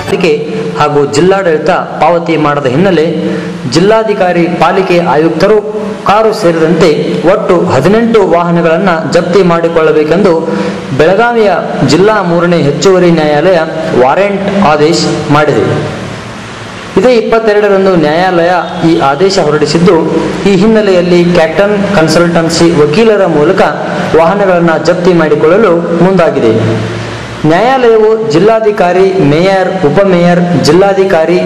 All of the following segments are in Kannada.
ಪಾಲಿಕೆ ಹಾಗೂ ಜಿಲ್ಲಾಡಳಿತ ಪಾವತಿ ಮಾಡದ ಹಿನ್ನೆಲೆ ಜಿಲ್ಲಾಧಿಕಾರಿ ಪಾಲಿಕೆ ಆಯುಕ್ತರು ಕಾರು ಸೇರಿದಂತೆ ಒಟ್ಟು ಹದಿನೆಂಟು ವಾಹನಗಳನ್ನು ಜಪ್ತಿ ಮಾಡಿಕೊಳ್ಳಬೇಕೆಂದು ಬೆಳಗಾವಿಯ ಜಿಲ್ಲಾ ಮೂರನೇ ಹೆಚ್ಚುವರಿ ನ್ಯಾಯಾಲಯ ವಾರೆಂಟ್ ಆದೇಶ ಮಾಡಿದೆ ಇದೇ ಇಪ್ಪತ್ತೆರಡರಂದು ನ್ಯಾಯಾಲಯ ಈ ಆದೇಶ ಹೊರಡಿಸಿದ್ದು ಈ ಹಿನ್ನೆಲೆಯಲ್ಲಿ ಕ್ಯಾಪ್ಟನ್ ಕನ್ಸಲ್ಟನ್ಸಿ ವಕೀಲರ ಮೂಲಕ ವಾಹನಗಳನ್ನು ಜಪ್ತಿ ಮಾಡಿಕೊಳ್ಳಲು ಮುಂದಾಗಿದೆ ನ್ಯಾಯಾಲಯವು ಜಿಲ್ಲಾಧಿಕಾರಿ ಮೇಯರ್ ಉಪಮೇಯರ್ ಜಿಲ್ಲಾಧಿಕಾರಿ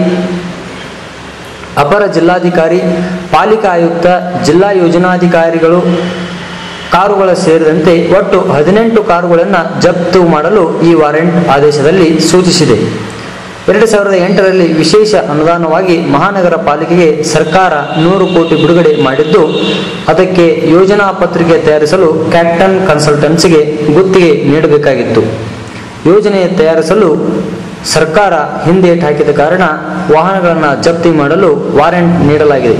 ಅಪರ ಜಿಲ್ಲಾಧಿಕಾರಿ ಪಾಲಿಕಾ ಆಯುಕ್ತ ಜಿಲ್ಲಾ ಯೋಜನಾಧಿಕಾರಿಗಳು ಕಾರುಗಳ ಸೇರಿದಂತೆ ಒಟ್ಟು ಹದಿನೆಂಟು ಕಾರುಗಳನ್ನು ಜಪ್ತು ಮಾಡಲು ಈ ವಾರೆಂಟ್ ಆದೇಶದಲ್ಲಿ ಸೂಚಿಸಿದೆ ಎರಡು ಸಾವಿರದ ಎಂಟರಲ್ಲಿ ವಿಶೇಷ ಅನುದಾನವಾಗಿ ಮಹಾನಗರ ಪಾಲಿಕೆಗೆ ಸರ್ಕಾರ ನೂರು ಕೋಟಿ ಬಿಡುಗಡೆ ಮಾಡಿದ್ದು ಅದಕ್ಕೆ ಯೋಜನಾ ಪತ್ರಿಕೆ ತಯಾರಿಸಲು ಕ್ಯಾಪ್ಟನ್ ಕನ್ಸಲ್ಟೆನ್ಸಿಗೆ ಗುತ್ತಿಗೆ ನೀಡಬೇಕಾಗಿತ್ತು ಯೋಜನೆ ತಯಾರಿಸಲು ಸರ್ಕಾರ ಹಿಂದೇಟು ಹಾಕಿದ ಕಾರಣ ವಾಹನಗಳನ್ನು ಜಪ್ತಿ ಮಾಡಲು ವಾರೆಂಟ್ ನೀಡಲಾಗಿದೆ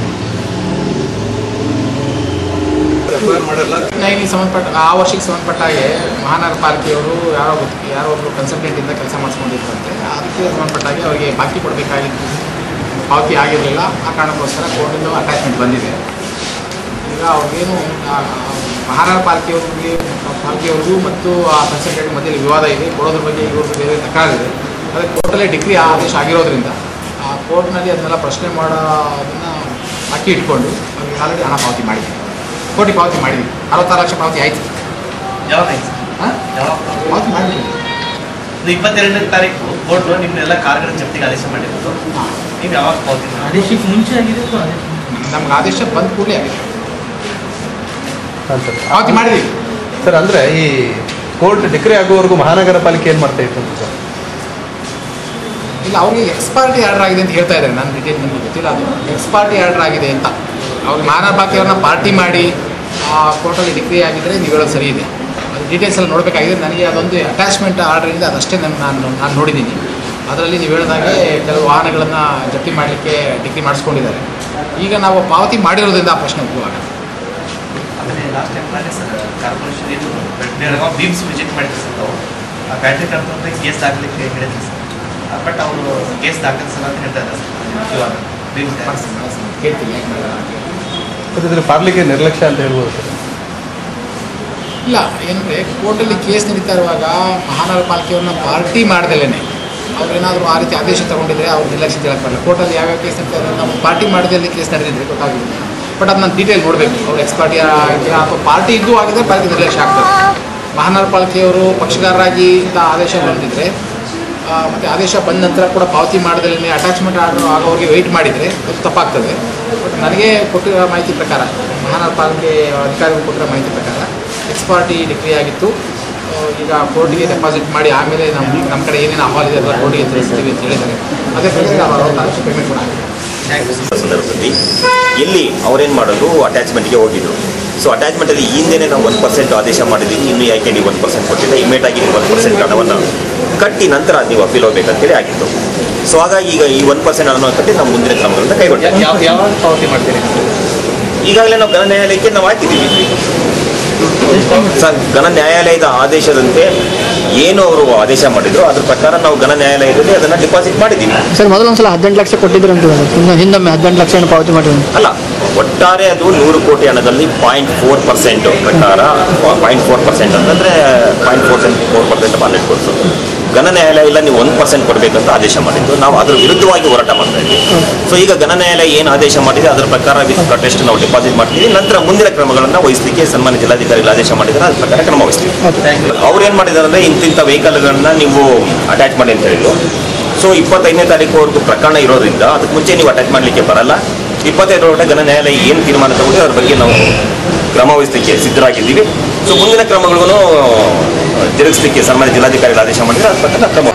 ನೈನಿಗೆ ಸಂಬಂಧಪಟ್ಟ ಆ ವರ್ಷಕ್ಕೆ ಸಂಬಂಧಪಟ್ಟ ಹಾಗೆ ಮಹಾನಗರ ಪಾಲಿಕೆಯವರು ಯಾರೋ ಗೊತ್ತಿ- ಯಾರೋ ಒಬ್ಬರು ಕನ್ಸಲ್ಟೆಂಟಿಂದ ಕೆಲಸ ಮಾಡಿಸ್ಕೊಂಡಿದ್ರಂತೆ ಅದಕ್ಕೆ ಸಂಬಂಧಪಟ್ಟ ಹಾಗೆ ಅವರಿಗೆ ಬಾಕಿ ಕೊಡಬೇಕಾಗಿತ್ತು ಪಾವತಿ ಆಗಿರಲಿಲ್ಲ ಆ ಕಾರಣಕ್ಕೋಸ್ಕರ ಕೋರ್ಟಿಂದ ಅಟ್ಯಾಚ್ಮೆಂಟ್ ಬಂದಿದೆ ಈಗ ಅವ್ರಿಗೇನು ಆ, ಮಹಾನಗರ ಪಾಲಿಕೆಯವ್ರಿಗೆ ಪಾಲಿಕೆಯವ್ರಿಗೂ ಮತ್ತು ಆ ಕನ್ಸಲ್ಟೆಂಟ್ ಮಧ್ಯೆ ವಿವಾದ ಇದೆ ಕೊಡೋದ್ರ ಬಗ್ಗೆ ಇವ್ರದ್ದು ಬೇರೆ ತಕರಾರಿದೆ ಅದಕ್ಕೆ ಕೋರ್ಟಲ್ಲೇ ಡಿಗ್ರಿ ಆದೇಶ ಆಗಿರೋದ್ರಿಂದ ಆ ಕೋರ್ಟ್ನಲ್ಲಿ ಅದನ್ನೆಲ್ಲ ಪ್ರಶ್ನೆ ಮಾಡೋದನ್ನು ಬಾಕಿ ಇಟ್ಕೊಂಡು ಅವ್ರಿಗೆ ಆಲ್ರೆಡಿ ಹಣ ಪಾವತಿ ಮಾಡಿದ್ದೀವಿ ಕೋಟಿ ಪಾವತಿ ಮಾಡಿದ್ವಿ ಅರವತ್ತಾರು ಲಕ್ಷ ಪಾವತಿ ಆಯ್ತು ಯಾವಾಗ ಆಯ್ತು ಸರ್? ಹಾಂ ಯಾವಾಗ ಪಾವತಿ ಮಾಡಿದ್ವಿ ಇದು ಇಪ್ಪತ್ತೆರಡನೇ ತಾರೀಕು ಕೋರ್ಟ್ ನಿಮ್ಮನ್ನೆಲ್ಲ ಕಾರ್ಗಳ ಜಪ್ತಿಗೆ ಆದೇಶ ಮಾಡಿರೋದು ನೀವು ಯಾವಾಗ ಪಾವತಿ ಮಾಡಿ ಆದೇಶಕ್ಕೆ ಮುಂಚೆ ಆಗಿದೆ ಅಥವಾ ಆದೇಶ ನಮ್ಗೆ ಆದೇಶ ಬಂದ ಕೂಡಲೇ ಆಗಿದೆ ಹಾಂ ಸರ್ ಪಾವತಿ ಮಾಡಿದ್ದೀವಿ ಸರ್ ಅಂದರೆ ಈ ಕೋರ್ಟ್ ಡಿಕ್ರಿ ಆಗುವವರೆಗೂ ಮಹಾನಗರ ಪಾಲಿಕೆ ಏನು ಮಾಡ್ತಾ ಇತ್ತು ಅಂತ ಸರ್ ಇಲ್ಲ ಅವ್ರಿಗೆ ಎಕ್ಸ್ಪಾರ್ಟಿ ಆರ್ಡರ್ ಆಗಿದೆ ಅಂತ ಹೇಳ್ತಾ ಇದ್ದಾರೆ ನನ್ನ ಡೀಟೇಲ್ ನಿಮಗೆ ಗೊತ್ತಿಲ್ಲ ಅದು ಎಕ್ಸ್ಪಾರ್ಟಿ ಆರ್ಡರ್ ಆಗಿದೆ ಅಂತ ಅವ್ರಿಗೆ ಮಹಾನಗರ ಪಾಲಿಕೆಯವ್ರನ್ನ ಪಾರ್ಟಿ ಮಾಡಿ ಆ ಕೋರ್ಟಲ್ಲಿ ಡಿಗ್ರಿ ಆಗಿದ್ದರೆ ನೀವು ಹೇಳೋದು ಸರಿ ಇದೆ ಅದು ಡೀಟೇಲ್ಸ್ ಎಲ್ಲ ನೋಡಬೇಕಾಗಿದೆ ನನಗೆ ಅದೊಂದು ಅಟ್ಯಾಚ್ಮೆಂಟ್ ಆರ್ಡರ್ ಇದೆ ಅದಷ್ಟೇ ನಾನು ನಾನು ನಾನು ನೋಡಿದ್ದೀನಿ ಅದರಲ್ಲಿ ನೀವು ಹೇಳಿದಾಗೆ ಕೆಲವು ವಾಹನಗಳನ್ನು ಜಪ್ತಿ ಮಾಡಲಿಕ್ಕೆ ಡಿಗ್ರಿ ಮಾಡಿಸ್ಕೊಂಡಿದ್ದಾರೆ ಈಗ ನಾವು ಪಾವತಿ ಮಾಡಿರೋದ್ರಿಂದ ಆ ಪ್ರಶ್ನೆ ಉದ್ಭವ ಆಮೇಲೆ ಲಾಸ್ಟ್ ಟೈಮ್ ನಾನೇ ಸರ್ ಕಾರ್ಪೊರೇಷನ್ ಇದು ಬೆಳಗಾವ್ ಬೀಮ್ಸ್ ವಿಸಿಟ್ ಮಾಡಿದ್ರು ಸರ್ ನಾವು ಆ ಬ್ಯಾಟ್ರಿ ಕಂಪ್ನಿ ಕೇಸ್ ದಾಖಲಿಕ್ಕೆ ಹೇಳಿದ್ರು ಸರ್ ಬಟ್ ಅವರು ಕೇಸ್ ದಾಖಲಿಸಲ್ಲ ಅಂತ ಹೇಳ್ತಾ ಇದ್ದಾರೆ ಸರ್ ಇವಾಗ ಬೀಮ್ಸ್ ಕೇಳ್ತೀನಿ ಯಾಕೆ ಮಾಡಲ್ಲ ಅಂತ. ಮತ್ತು ಇದ್ರ ಪಾಲಿಕೆ ನಿರ್ಲಕ್ಷ್ಯ ಅಂತ ಹೇಳ್ಬೋದು ಸರ್ ಇಲ್ಲ ಏನಂದರೆ ಕೋರ್ಟಲ್ಲಿ ಕೇಸ್ ನಡೀತಾ ಇರುವಾಗ ಮಹಾನಗರ ಪಾಲಿಕೆಯವ್ರನ್ನ ಪಾರ್ಟಿ ಮಾಡ್ದಲೇ ಅವ್ರೇನಾದರೂ ಆ ರೀತಿ ಆದೇಶ ತಗೊಂಡಿದ್ರೆ ಅವ್ರು ನಿರ್ಲಕ್ಷ್ಯ ಹೇಳಕ್ಕೆ ಬರಲ್ಲ ಕೋರ್ಟಲ್ಲಿ ಯಾವ್ಯಾವ ಕೇಸ್ ನಡೀತಾ ಇದ್ದಾರೆ ನಾವು ಪಾರ್ಟಿ ಮಾಡ್ದಲ್ಲಿ ಕೇಸ್ ನಡೆದಿದ್ರೆ ಗೊತ್ತಾಗಿಲ್ಲ ಬಟ್ ಅದು ನಾನು ಡೀಟೇಲ್ ನೋಡಬೇಕು ಅವ್ರು ಎಕ್ಸ್ಪಾರ್ಟಿ ಆಗಿದೆಯಾ ಅಥವಾ ಪಾರ್ಟಿ ಇದ್ದು ಆಗಿದ್ರೆ ಪಾರ್ಟಿ ನಿರ್ಲಕ್ಷ್ಯ ಆಗ್ತದೆ ಮಹಾನಗರ ಪಾಲಿಕೆಯವರು ಪಕ್ಷಗಾರರಾಗಿ ಇಂಥ ಆದೇಶ ಬಂದಿದ್ರೆ ಆ, ಮತ್ತೆ ಆದೇಶ ಬಂದ ನಂತರ ಕೂಡ ಪಾವತಿ ಮಾಡದಲ್ಲೇ ಅಟ್ಯಾಚ್ಮೆಂಟ್ ಆರ್ಡರ್ ಆಗೋರಿಗೆ ವೆಯ್ಟ್ ಮಾಡಿದರೆ ಅದು ತಪ್ಪಾಗ್ತದೆ ಬಟ್ ನನಗೆ ಕೊಟ್ಟಿರೋ ಮಾಹಿತಿ ಪ್ರಕಾರ ಮಹಾನಗರ ಪಾಲಿಕೆ ಅಧಿಕಾರಿಗಳು ಕೊಟ್ಟಿರೋ ಮಾಹಿತಿ ಪ್ರಕಾರ ಎಕ್ಸ್ಪಾರ್ಟಿ ಡಿಗ್ರಿ ಆಗಿತ್ತು ಆ, ಈಗ ಕೋರ್ಟಿಗೆ ಡೆಪಾಸಿಟ್ ಮಾಡಿ ಆಮೇಲೆ ನಮ್ಮ ನಮ್ಮ ಕಡೆ ಏನೇನು ಅಹವಾಲ್ ಇದೆ ಅದರ ಕೋರ್ಟಿಗೆ ತಿಳಿಸ್ತೀವಿ ಅಂತ ಹೇಳಿದ್ದಾರೆ ಅದೇ ಪ್ರಕಾರ ನಾವು ಅರವತ್ತಾರು ಲಕ್ಷ ಪೇಮೆಂಟ್ ಕೂಡ ಆಗಿದೆ ಸಂದರ್ಭದಲ್ಲಿ ಇಲ್ಲಿ ಅವ್ರೇನು ಮಾಡೋದು ಅಟ್ಯಾಚ್ಮೆಂಟ್ಗೆ ಹೋಗಿದ್ರು ಸೊ ಅಟ್ಯಾಚ್ಮೆಂಟಲ್ಲಿ ಈ ಹಿಂದೆನೇ ನಾವು ಒನ್ ಪರ್ಸೆಂಟ್ ಆದೇಶ ಮಾಡಿದ್ದೀವಿ ಇನ್ನು ಯಾಕೆ ನೀವು ಒನ್ ಪರ್ಸೆಂಟ್ ಕೊಟ್ಟಿದ್ದೆ ಇಮೇಟ್ ಆಗಿ ನೀವು ಒನ್ ಪರ್ಸೆಂಟ್ ಹಣವನ್ನು ಕಟ್ಟಿ ನಂತರ ನೀವು ಅಪೀಲ್ ಹೋಗ್ಬೇಕಂತೇಳಿ ಆಗಿತ್ತು ಸೊ ಹಾಗಾಗಿ ಈಗ ಈ ಒನ್ ಪರ್ಸೆಂಟ್ ಹಣವನ್ನು ಕಟ್ಟಿ ನಾವು ಮುಂದಿನ ಕ್ರಮಗಳನ್ನು ಕೈಗೊಳ್ತೇವೆ ಯಾವ ಯಾವಾಗ ಪಾವತಿ ಮಾಡ್ತೀರಿ ಈಗಾಗಲೇ ನಾವು ಘನ ನ್ಯಾಯಾಲಯಕ್ಕೆ ನಾವು ಹಾಕಿದ್ದೀವಿ ಸರ್ ಘನ ನ್ಯಾಯಾಲಯದ ಆದೇಶದಂತೆ ಏನು ಅವರು ಆದೇಶ ಮಾಡಿದ್ರು ಅದ್ರ ಪ್ರಕಾರ ನಾವು ಘನ ನ್ಯಾಯಾಲಯದಲ್ಲಿ ಅದನ್ನು ಡಿಪಾಸಿಟ್ ಮಾಡಿದ್ದೀವಿ ಸರ್ ಮೊದಲೊಂದ್ಸಲ ಹದಿನೆಂಟು ಲಕ್ಷ ಕೊಟ್ಟಿದ್ರು ಅಂತ ಇನ್ನು ಹಿಂದೊಮ್ಮೆ ಹದಿನೆಂಟು ಲಕ್ಷ ಪಾವತಿ ಮಾಡಿದ್ರು ಅಲ್ಲ ಒಟ್ಟಾರೆ ಅದು ನೂರು ಕೋಟಿ ಹಣದಲ್ಲಿ ಪಾಯಿಂಟ್ ಫೋರ್ ಪರ್ಸೆಂಟ್ ಪ್ರಕಾರ ಪಾಯಿಂಟ್ ಫೋರ್ ಪರ್ಸೆಂಟ್ ಅಂತಂದ್ರೆ point four four percent ballot ಕೊಡಿಸೋದು ಘನ ನ್ಯಾಯಾಲಯ ಇಲ್ಲ ನೀವು ಒಂದು ಪರ್ಸೆಂಟ್ ಕೊಡಬೇಕಂತ ಆದೇಶ ಮಾಡಿದ್ದು ನಾವು ಅದ್ರ ವಿರುದ್ಧವಾಗಿ ಹೋರಾಟ ಮಾಡ್ತಾ ಇದ್ವಿ ಸೊ ಈಗ ಘನ ನ್ಯಾಯಾಲಯ ಏನು ಆದೇಶ ಮಾಡಿದೆ ಅದರ ಪ್ರಕಾರ ವಿತ್ ಪ್ರೊಟೆಸ್ಟ್ ನಾವು ಡಿಪಾಸಿಟ್ ಮಾಡ್ತೀವಿ ನಂತರ ಮುಂದಿನ ಕ್ರಮಗಳನ್ನು ವಹಿಸಲಿಕ್ಕೆ ಸನ್ಮಾನ್ಯ ಜಿಲ್ಲಾಧಿಕಾರಿಗಳು ಆದೇಶ ಮಾಡಿದ್ದಾರೆ ಅದ್ರ ಪ್ರಕಾರ ಕ್ರಮ ವಹಿಸ್ತೀವಿ ಅವ್ರು ಏನು ಮಾಡಿದ್ದಾರೆ ಅಂದರೆ ಇಂತಿಂಥ ವೆಹಿಕಲ್ಗಳನ್ನ ನೀವು ಅಟ್ಯಾಚ್ ಮಾಡಿ ಅಂತ ಹೇಳಿದ್ರು ಸೊ ಇಪ್ಪತ್ತೈದನೇ ತಾರೀಕುವರೆಗೂ ಪ್ರಕರಣ ಇರೋದ್ರಿಂದ ಅದಕ್ಕೆ ಮುಂಚೆ ನೀವು ಅಟ್ಯಾಚ್ ಮಾಡಲಿಕ್ಕೆ ಬರಲ್ಲ ಇಪ್ಪತ್ತೈದರೊಳಗೆ ಘನ ನ್ಯಾಯಾಲಯ ಏನು ತೀರ್ಮಾನ ತಗೊಂಡು ಅದ್ರ ಬಗ್ಗೆ ನಾವು ಕ್ರಮ ವಹಿಸಲಿಕ್ಕೆ ಸಿದ್ಧರಾಗಿದ್ದೀವಿ ಸೊ ಮುಂದಿನ ಕ್ರಮಗಳಿಗೂ ಜರುಗಿಸಲಿಕ್ಕೆ ಸನ್ಮಾನ್ಯ ಜಿಲ್ಲಾಧಿಕಾರಿಗಳು ಆದೇಶ ಮಾಡಿದ್ರೆ ಅದ್ರ ಪ್ರಕಾರ ಕ್ರಮ